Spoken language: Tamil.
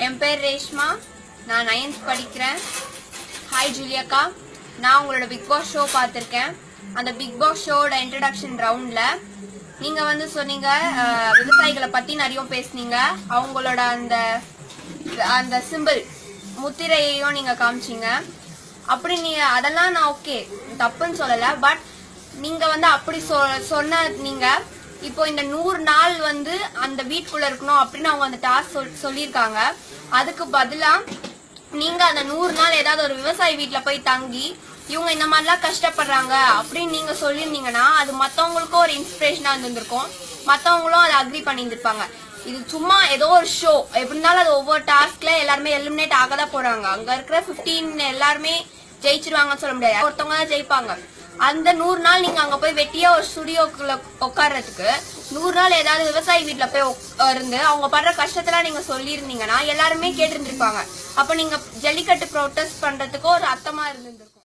என் பேர் ரேஷ்மா நான் நைன்த் படிக்கிறேன் ஹாய் ஜூலியாக்கா நான் உங்களோட பிக் பாஸ் ஷோ பார்த்துருக்கேன் அந்த பிக் பாஸ் ஷோட இன்ட்ரடக்ஷன் ரவுண்டில் நீங்கள் வந்து சொன்னீங்க அஹ், விவசாயிகளை பற்றி நிறைய பேசுனீங்க அவங்களோட அந்த அந்த சிம்பிள் முத்திரையையும் நீங்கள் காமிச்சீங்க அப்படி நீங்க அதெல்லாம் நான் ஓகே தப்புன்னு சொல்லல பட் நீங்க வந்து அப்படி சொ- சொன்ன நீங்க இப்போ இந்த நூறு நாள் வந்து அந்த வீட்டுக்குள்ள இருக்கணும் அப்படின்னு அவங்க அந்த டாஸ்க் சொல் சொல்லியிருக்காங்க அதுக்கு பதிலா நீங்க அந்த நூறு நாள் ஏதாவது ஒரு விவசாயி வீட்ல போய் தங்கி இவங்க இந்த மாதிரிலாம் கஷ்டப்படுறாங்க அப்படின்னு நீங்க சொல்லியிருந்தீங்கன்னா அது மத்தவங்களுக்கும் ஒரு இன்ஸ்பிரேஷனா இருந்திருக்கும் மத்தவங்களும் அதை அக்ரி பண்ணியிருந்திருப்பாங்க இது சும்மா ஏதோ ஒரு ஷோ எப்படி இருந்தாலும் அது ஒவ்வொரு டாஸ்க்ல எல்லாருமே எலிமினேட் ஆக தான் போறாங்க அங்க இருக்கிற 15 எல்லாருமே ஜெயிச்சிருவாங்கன்னு சொல்ல முடியாது ஒருத்தவங்க தான் ஜெயிப்பாங்க அந்த நூறு நாள் நீங்க அங்க போய் வெட்டியா ஒரு ஸ்டுடியோக்குள்ள உட்கார்றதுக்கு நூறு நாள் ஏதாவது விவசாயி வீட்ல போய் உக்- இருந்து அவங்க படுற கஷ்டத்தெல்லாம் நீங்க சொல்லியிருந்தீங்கன்னா எல்லாருமே கேட்டிருந்திருப்பாங்க அப்ப நீங்க ஜல்லிக்கட்டு ப்ரொட்டஸ்ட் பண்றதுக்கு ஒரு அர்த்தமா இருந்திருக்கும்